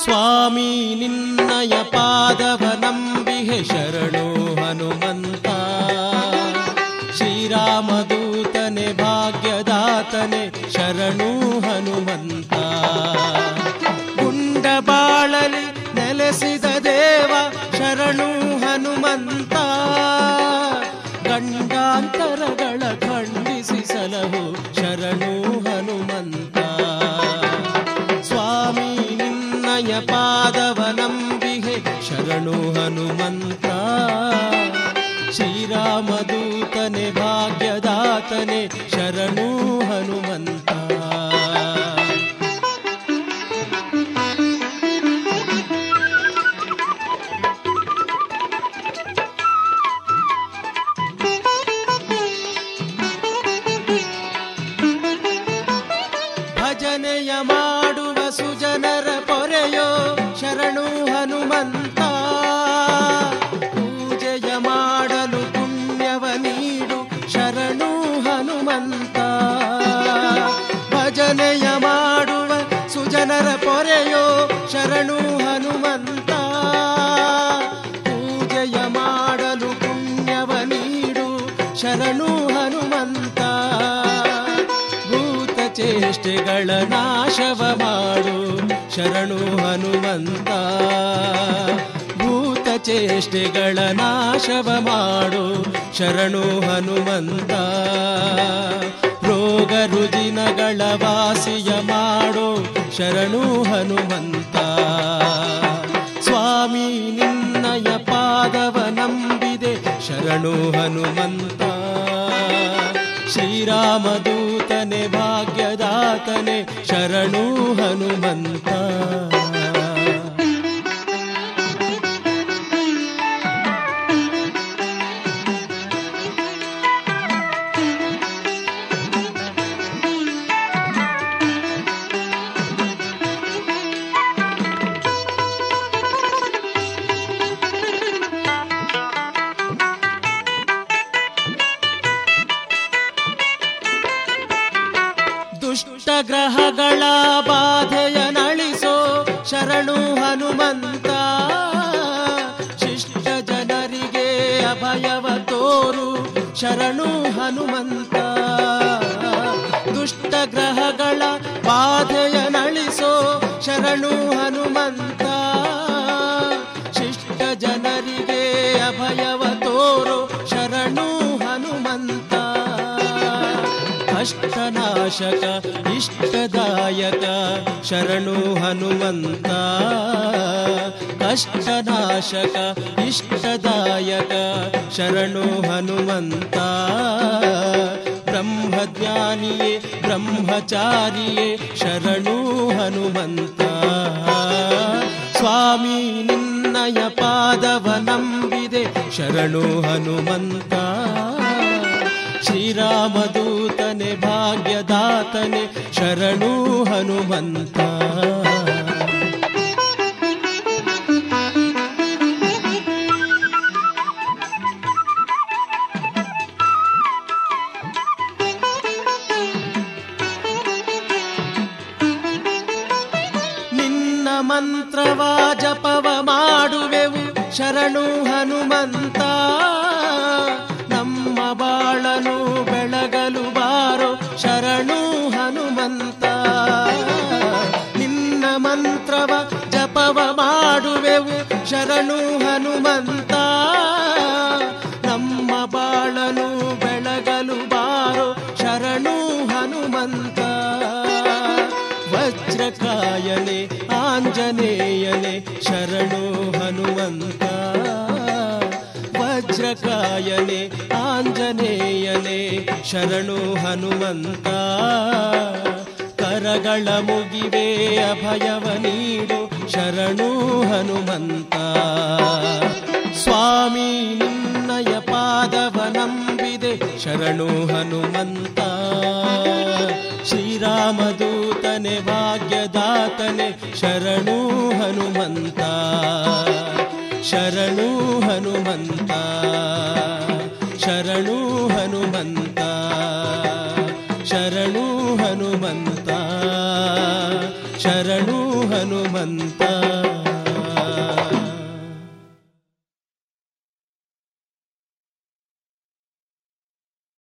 ಸ್ವಾಮಿ ನಿನ್ನಯ ಪಾದವ ನಂಬಿಹೆ ಶರಣು ಹನುಮಂತ ಶ್ರೀರಾಮದೂತನೆ ಭಾಗ್ಯದಾತನೆ ಶರಣು ಹನುಮಂತ ಗುಂಡ ಬಾಳಲಿ ನೆಲೆಸಿದ ದೇವ ಶರಣು ಹನುಮಂತ ಗಂಡಾಂತರಗಳ ಖಂಡಿಸಿ ಸಲಹು ಶರಣು ಹನುಮಂತ ಸ್ವಾಮಿ ನಿನ್ನಯ ಪಾದವ ನಂಬಿಹೆ ಶರಣು ಹನುಮಂತ ಶ್ರೀರಾಮದೂತನೆ ಭಾಗ್ಯದಾತನೆ ಶರಣು ಹನುಮಂತ ಭಜನೆಯ ಮಾಡುವ ಸುಜನರ ಪೊರೆಯೋ ಶರಣು ಹನುಮಂತ ಪೂಜೆಯ ಮಾಡಲು ಪುಣ್ಯವ ನೀಡು ಶರಣು ಹನುಮಂತ ಭಜನೆಯ ಮಾಡುವ ಸುಜನರ ಪೊರೆಯೋ ಶರಣು ಹನುಮಂತ ಪೂಜೆಯ ಮಾಡಲು ಪುಣ್ಯವ ನೀಡು ಶರಣು ಹನುಮಂತ ಭೂತ ಚೇಷ್ಟೆಗಳ ನಾಶವ ಮಾಡು ಶರಣು ಹನುಮಂತ ಭೂತ ಚೇಷ್ಟೆಗಳ ನಾಶವ ಮಾಡು ಶರಣು ಹನುಮಂತ ರೋಗ ರುಜಿನಗಳ ವಾಸಿಯ ಮಾಡು ಶರಣು ಹನುಮಂತ ಸ್ವಾಮಿ ನಿನ್ನಯ ಪಾದವ ನಂಬಿದೆ ಶರಣು ಹನುಮಂತ ಶ್ರೀರಾಮದೂತನೆ ಭಾಗ್ಯದಾತನೆ ಶರಣು ಹನುಮಂತ ದುಷ್ಟ ಗ್ರಹಗಳ ಬಾಧೆಯ ನಳಿಸೋ ಶರಣು ಹನುಮಂತ ಶಿಷ್ಟ ಜನರಿಗೆ ಅಭಯವ ತೋರು ಶರಣು ಹನುಮಂತ ದುಷ್ಟ ಗ್ರಹಗಳ ಬಾಧೆಯ ನಳಿಸೋ ಶರಣು ಹನುಮಂತ ಶಿಷ್ಟ ಜನರಿಗೆ ಅಭಯವ ತೋರು ಶರಣು ಹನುಮಂತ ಅಷ್ಟನಾಶಕ ಇಷ್ಟದಾಯಕ ಶರಣು ಹನುಮಂತ ಕಷ್ಟನಾಶಕ ಇಷ್ಟದಾಯಕ ಶರಣು ಹನುಮಂತ ಬ್ರಹ್ಮಜ್ಞಾನಿಯೇ ಬ್ರಹ್ಮಚಾರಿಯೇ ಶರಣು ಹನುಮಂತ ಸ್ವಾಮಿ ನಿನ್ನಯ ಪಾದವ ನಂಬಿದೆ ಶರಣು ಹನುಮಂತ ಶ್ರೀರಾಮದೂತನೆ ಭಾಗ್ಯದಾತನೆ ಶರಣು ಹನುಮಂತ ನಿನ್ನ ಮಂತ್ರವ ಜಪವ ಮಾಡುವೆವು ಶರಣು ಹನುಮಂತ ನಮ್ಮ ಬಾಳನು ಬೆಳಗಲು ಬಾರೋ ಶರಣು ಹನುಮಂತ ನಿನ್ನ ಮಂತ್ರವ ಜಪವ ಮಾಡುವೆವು ಶರಣು ಹನುಮಂತ ನಮ್ಮ ಬಾಳನು ಬೆಳಗಲು ಬಾರೋ ಶರಣು ಹನುಮಂತ ವಜ್ರಕಾಯನೆ ಆಂಜನೇಯನೆ ಶರಣು ಹನುಮಂತ ವಜ್ರಕಾಯನೆ ಆಂಜನೇಯನೆ ಶರಣು ಹನುಮಂತ ಕರಗಳ ಮುಗಿವೆ ಅಭಯವ ನೀಡು ಶರಣು ಹನುಮಂತ ಸ್ವಾಮಿ ನಿನ್ನಯ ಪಾದವ ನಂಬಿದೆ ಶರಣು ಹನುಮಂತ ಶ್ರೀರಾಮದೂತನೆ ಭಾಗ್ಯದಾತನೆ ಶರಣು ಹನುಮಂತ ಶರಣು ಹನುಮಂತ ಶರಣು ಹನುಮಂತ ಶರಣು ಹನುಮಂತ ಶರಣು ಹನುಮಂತ